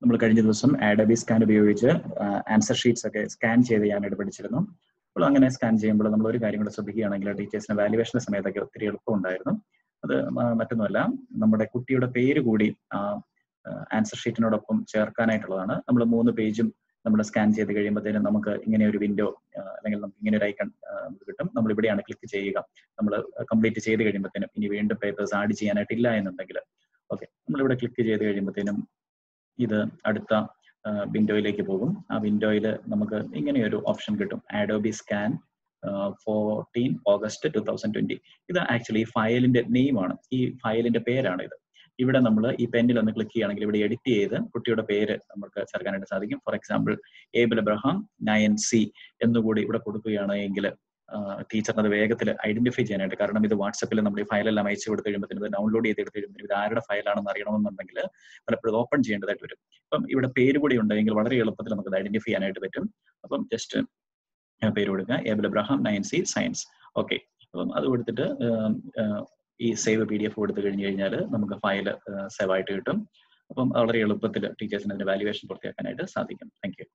നമ്മൾ കഴിഞ്ഞ ദിവസം ആഡബി സ്കാൻ ഉപയോഗിച്ച് ആൻസർ ഷീറ്റ്സ് ഒക്കെ സ്കാൻ ചെയ്ത് ഞാനായിട്ട് പഠിച്ചിരുന്നു അപ്പോൾ അങ്ങനെ സ്കാൻ ചെയ്യുമ്പോൾ നമ്മൾ ഒരു കാര്യം കൂടെ ശ്രദ്ധിക്കുകയാണെങ്കിൽ ടീച്ചേഴ്സിന് വാല്യുവേഷന്റെ സമയത്തൊക്കെ ഒത്തിരി എളുപ്പമുണ്ടായിരുന്നു അത് മറ്റൊന്നുമല്ല നമ്മുടെ കുട്ടിയുടെ പേര് കൂടി ആൻസർ ഷീറ്റിനോടൊപ്പം ചേർക്കാനായിട്ടുള്ളതാണ് നമ്മൾ മൂന്ന് പേജും നമ്മൾ സ്കാൻ ചെയ്ത് കഴിയുമ്പോഴത്തേനും നമുക്ക് ഇങ്ങനെ ഒരു വിൻഡോ അല്ലെങ്കിൽ നമുക്ക് ഇങ്ങനെ ഒരു ഐക്കൺ കിട്ടും നമ്മൾ ഇവിടെയാണ് ക്ലിക്ക് ചെയ്യുക നമ്മൾ കംപ്ലീറ്റ് ചെയ്ത് കഴിയുമ്പോഴത്തേനും ഇനി വീണ്ടും പേപ്പേഴ്സ് ആഡ് ചെയ്യാനായിട്ടില്ല എന്നുണ്ടെങ്കിൽ ഓക്കെ നമ്മളിവിടെ ക്ലിക്ക് ചെയ്ത് കഴിയുമ്പോഴത്തേനും ഇത് അടുത്ത വിൻഡോയിലേക്ക് പോകും ആ വിൻഡോയിൽ നമുക്ക് ഇങ്ങനെ ഒരു ഓപ്ഷൻ കിട്ടും Adobe scan fourteen August two thousand twenty ഇത് ആക്ച്വലി ഫയലിന്റെ നെയിമാണ് ഈ ഫയലിന്റെ പേരാണ് ഇത് ഇവിടെ നമ്മൾ ഈ പെന്നിൽ ഒന്ന് ക്ലിക്ക് ചെയ്യുകയാണെങ്കിൽ ഇവിടെ എഡിറ്റ് ചെയ്ത് കുട്ടിയുടെ പേര് നമുക്ക് ചേർക്കാനായിട്ട് സാധിക്കും for example Abel Abraham nine C എന്നുകൂടി ഇവിടെ കൊടുക്കുകയാണെങ്കിൽ ടീച്ചറിന് അത് വേഗത്തിൽ ഐഡന്റിഫൈ ചെയ്യാനായിട്ട് കാരണം ഇത് വാട്സപ്പിൽ നമ്മൾ ഈ ഫയലെല്ലാം അയച്ചു കൊടുത്തു കഴിയുമ്പോൾ ഇത് ഡൗൺലോഡ് ചെയ്ത് എടുത്ത് കഴിയുമ്പോൾ ഇത് ആരുടെ ഫയലാണെന്ന് അറിയണമെന്നുണ്ടെങ്കിൽ പലപ്പോഴും ഓപ്പൺ ചെയ്യേണ്ടതായിട്ട് വരും അപ്പം ഇവിടെ പേര് കൂടി ഉണ്ടെങ്കിൽ വളരെ എളുപ്പത്തിൽ നമുക്ക് ഐഡന്റിഫൈ ചെയ്യാനായിട്ട് പറ്റും അപ്പം ജസ്റ്റ് പേര് കൊടുക്കുക Abel Abraham nine C science okay അപ്പം അത് കൊടുത്തിട്ട് ഈ സേവ് പി ഡി എഫ് കൊടുത്തു കഴിഞ്ഞു കഴിഞ്ഞാൽ നമുക്ക് ഫയൽ സേവ് ആയിട്ട് കിട്ടും അപ്പം വളരെ എളുപ്പത്തിൽ ടീച്ചേഴ്സിന് അതിന്റെ വാല്യുവേഷൻ പൂർത്തിയാക്കാനായിട്ട് സാധിക്കും താങ്ക് യു